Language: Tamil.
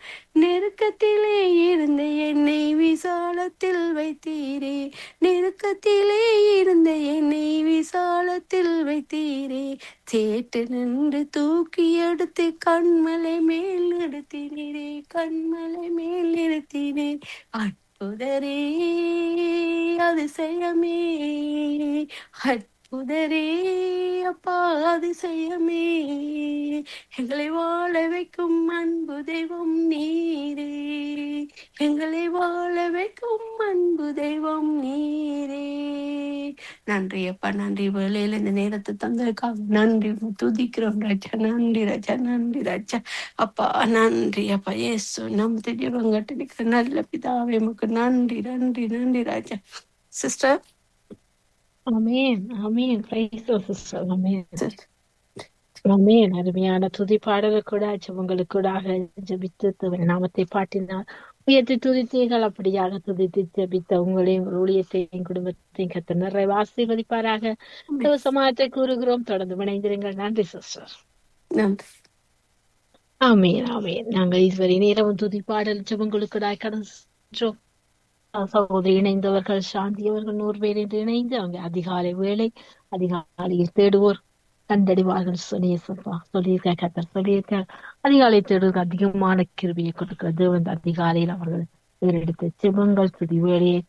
நெருக்கத்திலே இருந்த என்னை விசாலத்தில் வைத்தீரே நெருக்கத்திலே இருந்த என்னை விசாலத்தில் வைத்தீரே சேட்டு நின்று தூக்கி எடுத்து கண்மலை மேல் நிறுத்தினீரே கண்மலை மேல் நிறுத்தினேன் அற்புதரே அதிசயமே அற்புதரே அப்பா அதிசயமே எங்களை வாழ வைக்கும் அன்பு தெய்வம் நீரே எங்களை வாழ வைக்கும் அன்பு தெய்வம் நீரே நன்றி அப்பா நன்றி வேலையில இந்த நேரத்தை தந்ததுக்காக நன்றி துதிக்கிறோம் ராஜா நன்றி ராஜா நன்றி ராஜா அப்பா நன்றி அப்பா இயேசு நம்ம தெரியவங்கட்டு இருக்கிற நல்ல பிதாவே உமக்கு நன்றி நன்றி நன்றி Raja sister amen amen praise sister amen amen அருமையான துதி பாடல் கூட ஜெபங்களுக்கு கூடாக ஜெபித்து தேவன் நாமத்தை பாட்டினார் உயர்த்தி துதித்தீர்கள் அப்படியாக துதித்து ஜெபித்த உங்களையும் உங்கள் ஊழியத்தையும் குடும்பத்தையும் கத்த நிறைய ஆசீர்வதிப்பாராக தேவ சமாஜத்தை கூறுகிறோம் தொடர்ந்து இணைந்திருங்கள் நன்றி சிஸ்டர் நன்றி ஆமென் ஆமென் நாங்கள் இதுவரை நேரமும் துதி பாடல் ஜெபங்களுக்கூடாக கடந்து சென்றோம் சகோதரி இணைந்தவர்கள் சாந்தி அவர்கள் நூறு பேர் என்று இணைந்து அவங்க அதிகாலை வேளை அதிகாலையில் தேடுவோர் கண்டடிவார்கள் சொல்லிய சொல்வா சொல்லியிருக்க கத்தர் சொல்லியிருக்கார் அதிகாலை தேடுவதற்கு அதிகமான கிருபியை கொடுக்கிறது வந்து அதிகாலையில் அவர்கள் எடுத்த செபங்கள் துதி வேலையை